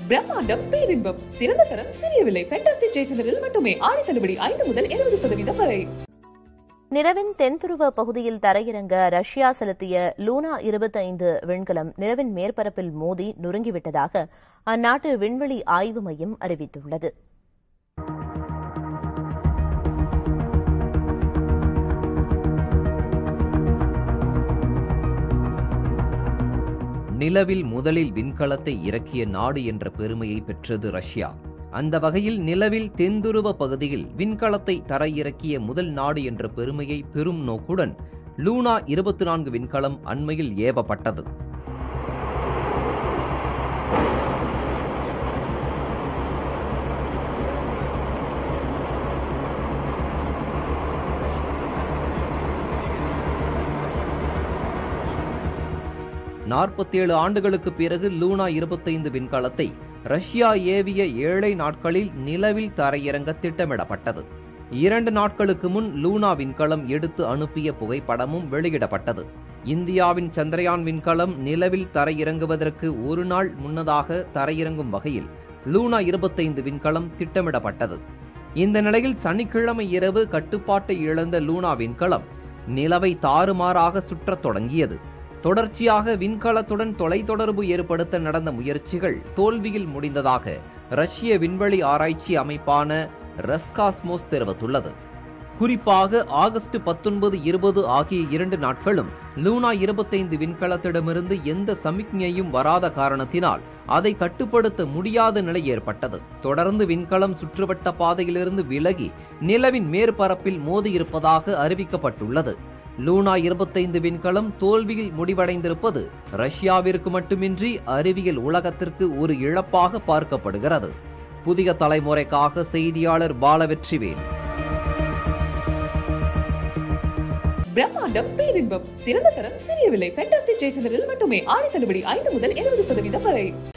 பிரம்மாண்டம் பேரின்பம் சிறந்த தரம் சிறிய விலை ஃபேண்டாஸ்டிக் ஜெயச்சந்திரில் மட்டுமே ஆடி தள்ளுபடி ஐந்து முதல் இருபது சதவீதம் வரை நிலவின் தென்துருவ பகுதியில் தரையிறங்க ரஷ்யா செலுத்திய லூனா இருபத்தைந்து விண்கலம் நிலவின் மேற்பரப்பில் மோதி நொறுங்கிவிட்டதாக அந்நாட்டு விண்வெளி ஆய்வு மையம் அறிவித்துள்ளது நிலவில் முதலில் விண்கலத்தை இறக்கிய நாடு என்ற பெருமையை பெற்றது ரஷ்யா அந்த வகையில் நிலவில் தென்துருவ பகுதியில் விண்கலத்தை தரையிறக்கிய முதல் நாடு என்ற பெருமையை பெரும் நோக்குடன் லூனா இருபத்தி நான்கு விண்கலம் அண்மையில் ஏவப்பட்டது நாற்பத்தேழு ஆண்டுகளுக்கு பிறகு லூனா இருபத்தைந்து விண்கலத்தை ரஷ்யா ஏவிய ஏழை நாட்களில் நிலவில் தரையிறங்க திட்டமிடப்பட்டது இரண்டு நாட்களுக்கு முன் லூனா விண்கலம் எடுத்து அனுப்பிய புகைப்படமும் வெளியிடப்பட்டது இந்தியாவின் சந்திரயான் விண்கலம் நிலவில் தரையிறங்குவதற்கு ஒரு நாள் முன்னதாக தரையிறங்கும் வகையில் லூனா இருபத்தைந்து விண்கலம் திட்டமிடப்பட்டது இந்த நிலையில் சனிக்கிழமை இரவு கட்டுப்பாட்டை இழந்த லூனா விண்கலம் நிலவை தாறுமாறாக சுற்றத் தொடங்கியது தொடர்ச்சியாக விண்கலத்துடன் தொலைத்தொடர்பு ஏற்படுத்த நடந்த முயற்சிகள் தோல்வியில் முடிந்ததாக ரஷ்ய விண்வெளி ஆராய்ச்சி அமைப்பான ரஸ்காஸ்மோஸ் தெரிவித்துள்ளது குறிப்பாக ஆகஸ்ட் பத்தொன்பது இருபது ஆகிய இரண்டு நாட்களும் லூனா இருபத்தைந்து விண்கலத்திடமிருந்து எந்த சமிக்ஞையும் வராத காரணத்தினால் அதை கட்டுப்படுத்த முடியாத நிலை ஏற்பட்டது தொடர்ந்து விண்கலம் சுற்றுவட்ட பாதையிலிருந்து விலகி நிலவின் மேற்பரப்பில் மோதியிருப்பதாக அறிவிக்கப்பட்டுள்ளது லூனா இருபத்தைந்து விண்கலம் தோல்வியில் முடிவடைந்திருப்பது ரஷ்யாவிற்கு மட்டுமின்றி அறிவியல் உலகத்திற்கு ஒரு இழப்பாக பார்க்கப்படுகிறது புதிய தலைமுறைக்காக செய்தியாளர் பாலவெற்றிவேல் பிரம்மாண்டம் பேரின்பம் சிறந்த தரம் சிறிய விலை ஃபேண்டாஸ்டிக் ஜெயச்சந்திரில் மட்டுமே ஆடி தள்ளுபடி ஐந்து முதல் இருபது சதவீதம் வரை